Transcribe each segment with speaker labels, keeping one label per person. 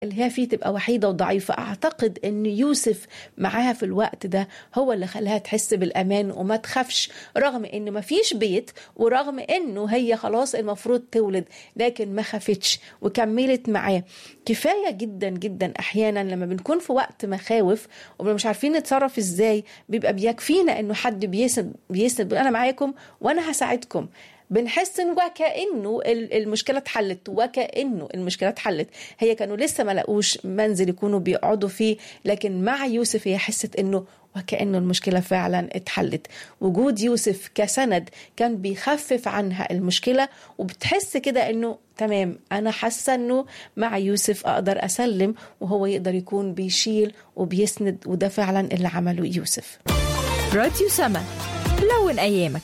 Speaker 1: اللي هي فيه تبقى وحيدة وضعيفة أعتقد أن يوسف معاها في الوقت ده هو اللي خلاها تحس بالأمان وما تخافش رغم أن ما فيش بيت ورغم أنه هي خلاص المفروض تولد لكن ما خافتش وكملت معاه كفاية جدا جدا أحيانا لما بنكون في وقت مخاوف ومش عارفين نتصرف إزاي بيبقى بيكفينا أنه حد بيسند بيسند أنا معاكم وأنا هساعدكم بنحس ان وكانه المشكله اتحلت وكانه المشكله اتحلت هي كانوا لسه ما لقوش منزل يكونوا بيقعدوا فيه لكن مع يوسف هي حست انه وكانه المشكله فعلا اتحلت وجود يوسف كسند كان بيخفف عنها المشكله وبتحس كده انه تمام انا حاسه انه مع يوسف اقدر اسلم وهو يقدر يكون بيشيل وبيسند وده فعلا اللي عمله يوسف
Speaker 2: راديو سما لون ايامك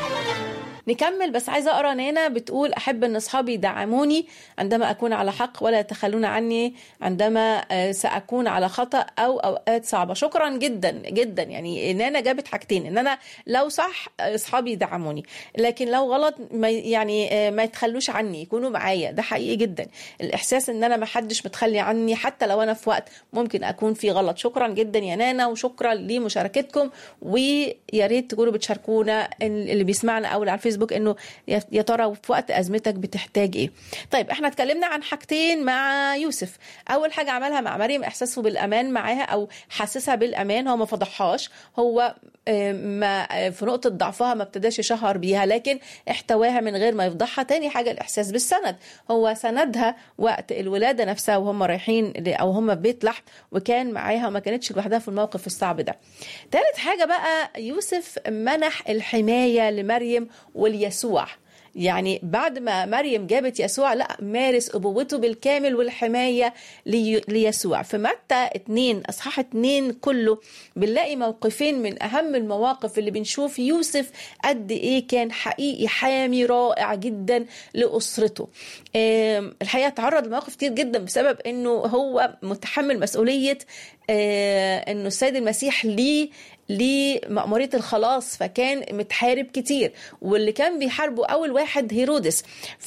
Speaker 1: نكمل بس عايزه اقرا نانا بتقول احب ان اصحابي يدعموني عندما اكون على حق ولا يتخلون عني عندما ساكون على خطا او اوقات صعبه شكرا جدا جدا يعني نانا جابت حاجتين ان انا لو صح اصحابي يدعموني لكن لو غلط ما يعني ما يتخلوش عني يكونوا معايا ده حقيقي جدا الاحساس ان انا ما حدش متخلي عني حتى لو انا في وقت ممكن اكون في غلط شكرا جدا يا نانا وشكرا لمشاركتكم ويا ريت تكونوا بتشاركونا اللي بيسمعنا او على الفيسبوك فيسبوك انه يا ترى في وقت ازمتك بتحتاج ايه طيب احنا اتكلمنا عن حاجتين مع يوسف اول حاجه عملها مع مريم احساسه بالامان معاها او حسسها بالامان هو ما فضحهاش هو ما في نقطه ضعفها ما ابتداش يشهر بيها لكن احتواها من غير ما يفضحها تاني حاجه الاحساس بالسند هو سندها وقت الولاده نفسها وهم رايحين او هم في بيت لحم وكان معاها وما كانتش لوحدها في الموقف الصعب ده تالت حاجه بقى يوسف منح الحمايه لمريم وليسوع يعني بعد ما مريم جابت يسوع لا مارس ابوته بالكامل والحمايه لي ليسوع في متى 2 اصحاح 2 كله بنلاقي موقفين من اهم المواقف اللي بنشوف يوسف قد ايه كان حقيقي حامي رائع جدا لاسرته الحقيقه تعرض لمواقف كتير جدا بسبب انه هو متحمل مسؤوليه انه السيد المسيح ليه لمأمورية الخلاص فكان متحارب كتير واللي كان بيحاربه أول واحد هيرودس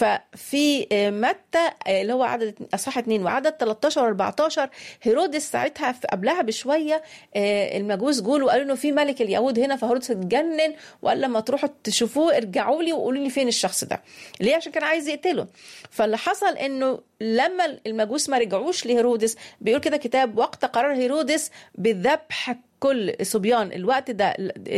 Speaker 1: ففي متى اللي هو عدد أصحاح 2 وعدد 13 و 14 هيرودس ساعتها قبلها بشوية المجوس جولوا وقالوا إنه في ملك اليهود هنا فهيرودس اتجنن وقال لما تروحوا تشوفوه ارجعوا لي وقولوا لي فين الشخص ده ليه عشان كان عايز يقتله فاللي حصل إنه لما المجوس ما رجعوش لهيرودس بيقول كده كتاب وقت قرار هيرودس بذبح كل صبيان الوقت ده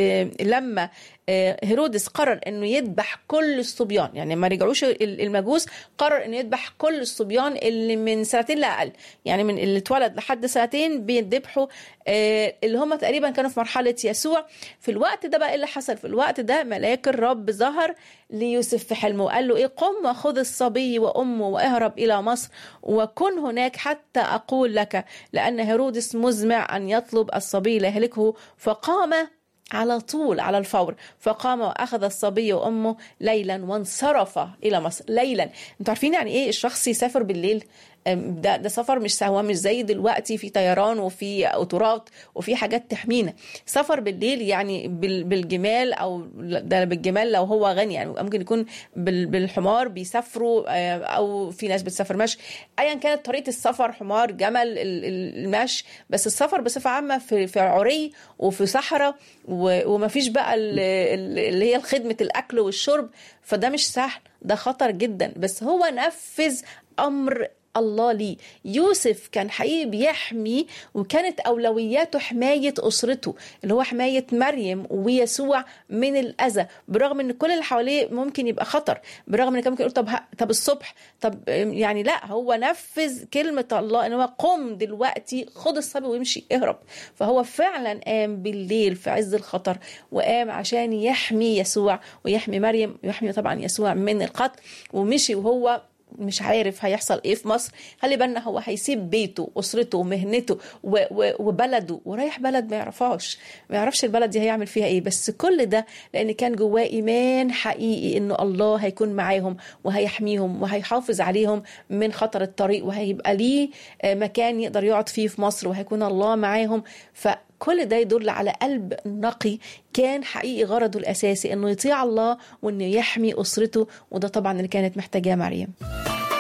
Speaker 1: لما هيرودس قرر انه يذبح كل الصبيان يعني ما رجعوش المجوس قرر انه يذبح كل الصبيان اللي من سنتين لاقل يعني من اللي اتولد لحد سنتين بيذبحوا اللي هم تقريبا كانوا في مرحله يسوع في الوقت ده بقى اللي حصل في الوقت ده ملاك الرب ظهر ليوسف في حلمه وقال له ايه قم وخذ الصبي وامه واهرب الى مصر وكن هناك حتى اقول لك لان هيرودس مزمع ان يطلب الصبي ليهلكه فقام على طول على الفور فقام واخذ الصبي وامه ليلا وانصرف الى مصر ليلا انتوا عارفين يعني ايه الشخص يسافر بالليل ده ده سفر مش سهوا مش زي دلوقتي في طيران وفي قطارات وفي حاجات تحمينا سفر بالليل يعني بالجمال او ده بالجمال لو هو غني يعني ممكن يكون بالحمار بيسافروا او في ناس بتسافر مشي ايا كانت طريقه السفر حمار جمل المشي بس السفر بصفه عامه في في عري وفي صحراء ومفيش بقى اللي هي خدمه الاكل والشرب فده مش سهل ده خطر جدا بس هو نفذ امر الله ليه يوسف كان حقيقي بيحمي وكانت أولوياته حماية أسرته اللي هو حماية مريم ويسوع من الأذى برغم أن كل اللي حواليه ممكن يبقى خطر برغم أن كان ممكن يقول طب طب الصبح طب يعني لا هو نفذ كلمة الله أن هو قم دلوقتي خد الصبي ويمشي اهرب فهو فعلا قام بالليل في عز الخطر وقام عشان يحمي يسوع ويحمي مريم ويحمي طبعا يسوع من القتل ومشي وهو مش عارف هيحصل ايه في مصر خلي بالنا هو هيسيب بيته اسرته ومهنته وبلده ورايح بلد ما يعرفهاش ما يعرفش البلد دي هيعمل فيها ايه بس كل ده لان كان جواه ايمان حقيقي انه الله هيكون معاهم وهيحميهم وهيحافظ عليهم من خطر الطريق وهيبقى ليه مكان يقدر يقعد فيه في مصر وهيكون الله معاهم ف كل ده يدل على قلب نقي كان حقيقي غرضه الاساسي انه يطيع الله وانه يحمي اسرته وده طبعا اللي كانت محتاجاه مريم